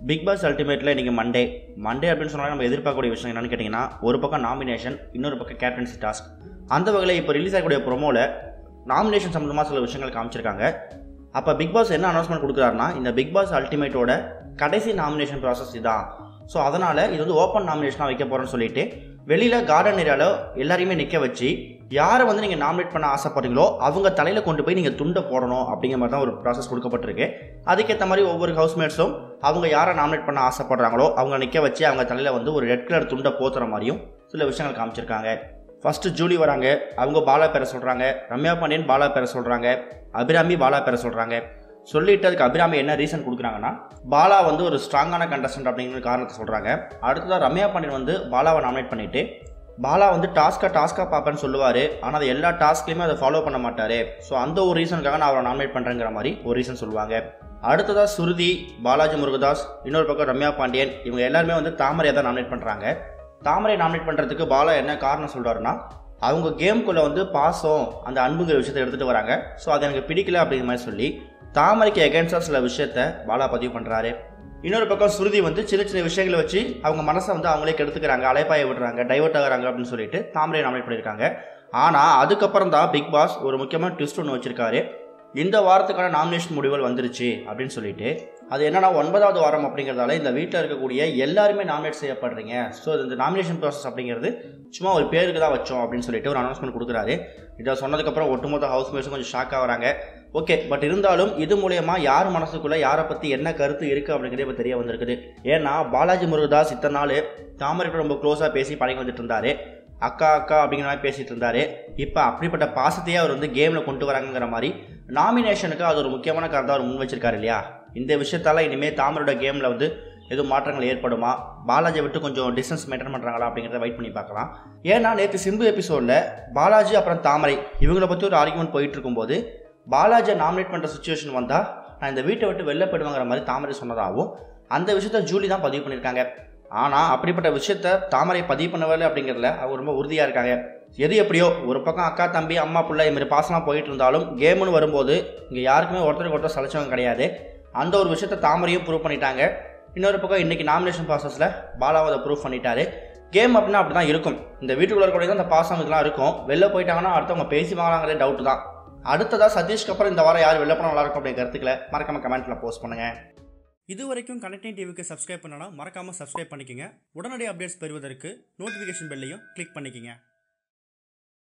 big pass அல்டிமேட்டில் இன்றைக்கி Monday Monday அப்படின்னு சொன்னாலே நம்ம எதிர்பார்க்கக்கூடிய விஷயம் என்னன்னு கேட்டிங்கன்னா ஒரு பக்கம் நாமினேஷன் இன்னொரு பக்கம் கேப்டன்சி டாஸ்க் அந்த வகையில் இப்போ ரிலீஸ் ஆகக்கூடிய ப்ரோமோவில் நாமினேஷன் சம்மந்தமாக சில விஷயங்கள் காமிச்சிருக்காங்க அப்போ பிக் பாஸ் என்ன அனௌன்ஸ்மெண்ட் கொடுக்குறாருன்னா இந்த பிக் பாஸ் அல்டிமேட்டோட கடைசி நாமினேஷன் ப்ராசஸ் இதான் ஸோ அதனால் இது வந்து ஓப்பன் நாமினேஷனாக வைக்க போகிறேன்னு சொல்லிட்டு வெளியில் கார்டன் ஏரியாவில் எல்லாரையுமே நிற்க வச்சு யாரை வந்து நீங்கள் நாமினேட் பண்ண ஆசைப்படுறீங்களோ அவங்க தலையில் கொண்டு போய் நீங்கள் துண்டை போடணும் அப்படிங்கிற மாதிரி தான் ஒரு ப்ராசஸ் கொடுக்கப்பட்டிருக்கு அதுக்கேற்ற மாதிரி ஒவ்வொரு ஹவுஸ்மேட்ஸும் அவங்க யாரை நாமினேட் பண்ண ஆசைப்படுறாங்களோ அவங்க நிற்க வச்சு அவங்க தலையில் வந்து ஒரு ரெட் கலர் துண்டை போத்துற மாதிரியும் சில விஷயங்கள் காமிச்சிருக்காங்க ஃபஸ்ட்டு ஜூலி வராங்க அவங்க பாலா பேரை சொல்கிறாங்க ரம்யா பாண்டியன் பாலா பேரை சொல்கிறாங்க அபிராமி பாலா பேரை சொல்கிறாங்க சொல்லிட்டு அதுக்கு அபிராமி என்ன ரீசன் கொடுக்குறாங்கன்னா பாலா வந்து ஒரு ஸ்ட்ராங்கான கண்டஸ்டன்ட் அப்படிங்கிற காரணத்தை சொல்கிறாங்க அடுத்ததாக ரம்யா பாண்டியன் வந்து பாலாவை நாமினேட் பண்ணிவிட்டு பாலா வந்து டாஸ்க்காக டாஸ்க்காக பார்ப்பேன்னு சொல்லுவார் ஆனால் அது எல்லா டாஸ்க்லையுமே அதை ஃபாலோ பண்ண மாட்டார் ஸோ அந்த ஒரு ரீசனுக்காக நான் அவரை நாமினேட் பண்ணுறேங்கிற மாதிரி ஒரு ரீசன் சொல்லுவாங்க அடுத்ததாக சுருதி பாலாஜி முருகதாஸ் இன்னொரு பக்கம் ரம்யா பாண்டியன் இவங்க எல்லாருமே வந்து தாமரையை தான் நாமினேட் பண்ணுறாங்க தாமரை நாமினேட் பண்ணுறதுக்கு பாலா என்ன காரணம் சொல்கிறாருன்னா அவங்க கேம்குள்ளே வந்து பாசம் அந்த அன்புங்கிற விஷயத்தை எடுத்துகிட்டு வராங்க ஸோ அது எனக்கு பிடிக்கல அப்படிங்கிற மாதிரி சொல்லி தாமரைக்கு எகென்ஸ்டாக சில விஷயத்த பாலா பதிவு பண்ணுறாரு இன்னொரு பக்கம் சுருதி வந்து சின்ன சின்ன விஷயங்களை வச்சு அவங்க மனசை வந்து அவங்களே கெடுத்துக்கிறாங்க அலைப்பாய விடுறாங்க டைவர்ட் ஆகுறாங்க அப்படின்னு சொல்லிட்டு தாமரை நாமினேட் பண்ணியிருக்காங்க ஆனால் அதுக்கப்புறம் தான் பிக் பாஸ் ஒரு முக்கியமான ட்விஸ்ட் ஒன்று வச்சிருக்காரு இந்த வாரத்துக்கான நாமினேஷன் முடிவுகள் வந்துருச்சு அப்படின்னு சொல்லிட்டு அது என்னன்னா ஒன்பதாவது வாரம் அப்படிங்கிறதால இந்த வீட்டில் இருக்கக்கூடிய எல்லாருமே நாமினேட் செய்யப்படுறீங்க ஸோ இந்த நாமினேஷன் ப்ராசஸ் அப்படிங்கிறது சும்மா ஒரு பேருக்கு தான் வச்சோம் அப்படின்னு சொல்லிட்டு ஒரு அனௌன்ஸ்மெண்ட் கொடுக்குறாரு இதை சொன்னதுக்கப்புறம் ஒட்டுமொத்த ஹவுஸ் மேட்ஸும் கொஞ்சம் ஷாக் ஆகிறாங்க ஓகே பட் இருந்தாலும் இது மூலயமா யார் மனசுக்குள்ள யாரை பற்றி என்ன கருத்து இருக்குது அப்படிங்கிறது இப்போ தெரிய வந்திருக்குது ஏன்னா பாலாஜி முருகதாஸ் இத்தனை நாள் தாமரைக்கு ரொம்ப க்ளோஸாக பேசி பழகி வந்துட்டு இருந்தாரு அக்கா அக்கா அப்படிங்கிற மாதிரி பேசிட்டு இருந்தாரு இப்போ அப்படிப்பட்ட பாசத்தையே அவர் வந்து கேமில் கொண்டு வராங்கிற மாதிரி நாமினேஷனுக்கு அது ஒரு முக்கியமான காரணத்தை அவர் முன் வச்சிருக்காரு இல்லையா இந்த விஷயத்தால இனிமேல் தாமரோட கேமில் வந்து எதுவும் மாற்றங்கள் ஏற்படுமா பாலாஜி விட்டு கொஞ்சம் டிஸ்டன்ஸ் மெயின்டைன் பண்ணுறாங்களா அப்படிங்கிறத வெயிட் பண்ணி பார்க்கலாம் ஏன்னா நேற்று சிம்பு எபிசோடில் பாலாஜி அப்புறம் தாமரை இவங்களை பற்றி ஒரு ஆர்குமெண்ட் போயிட்டு இருக்கும்போது பாலாஜியை நாமினேட் பண்ணுற சுச்சுவேஷன் வந்தால் நான் இந்த வீட்டை விட்டு வெளில போயிடுவாங்கிற மாதிரி தாமரை சொன்னதாகவும் அந்த விஷயத்த ஜூலி தான் பதிவு பண்ணியிருக்காங்க ஆனால் அப்படிப்பட்ட விஷயத்த தாமரை பதிவு பண்ணவில்லை அப்படிங்கிறதுல அவங்க ரொம்ப உறுதியாக இருக்காங்க எது எப்படியோ ஒரு பக்கம் அக்கா தம்பி அம்மா பிள்ளை இதுமாரி பாசமாக போயிட்டு இருந்தாலும் கேம்னு வரும்போது இங்கே யாருக்குமே ஒருத்தருக்கு ஒருத்தர் சலைச்சவங்க கிடையாது அந்த ஒரு விஷயத்த தாமரையும் ப்ரூவ் பண்ணிட்டாங்க இன்னொரு பக்கம் இன்றைக்கி நாமினேஷன் ப்ராசஸில் பாலாவை அதை ப்ரூவ் பண்ணிட்டாரு கேம் அப்படின்னா அப்படி தான் இருக்கும் இந்த வீட்டுக்குள்ள இருக்கக்கூடிய தான் இந்த பாசம் இதெல்லாம் இருக்கும் வெளில போயிட்டாங்கன்னா அடுத்தவங்க பேசிவாங்களாங்கிறதே டவுட் தான் அடுத்ததாக சதீஷ்க்கு அப்புறம் இந்த வாரம் யார் வெளில போனால் நல்லா இருக்கும் அப்படிங்கிற கருத்துக்களை மறக்காம கமெண்ட்டில் போஸ்ட் பண்ணுங்கள் இது வரைக்கும் கனெக்டிங் டிவிக்கு சப்ஸ்கிரைப் பண்ணனா மறக்காமல் சப்ஸ்கிரைப் பண்ணிக்கங்க உடனடி அப்டேட்ஸ் பெறுவதற்கு நோட்டிஃபிகேஷன் பெல்லையும் கிளிக் பண்ணிக்கங்க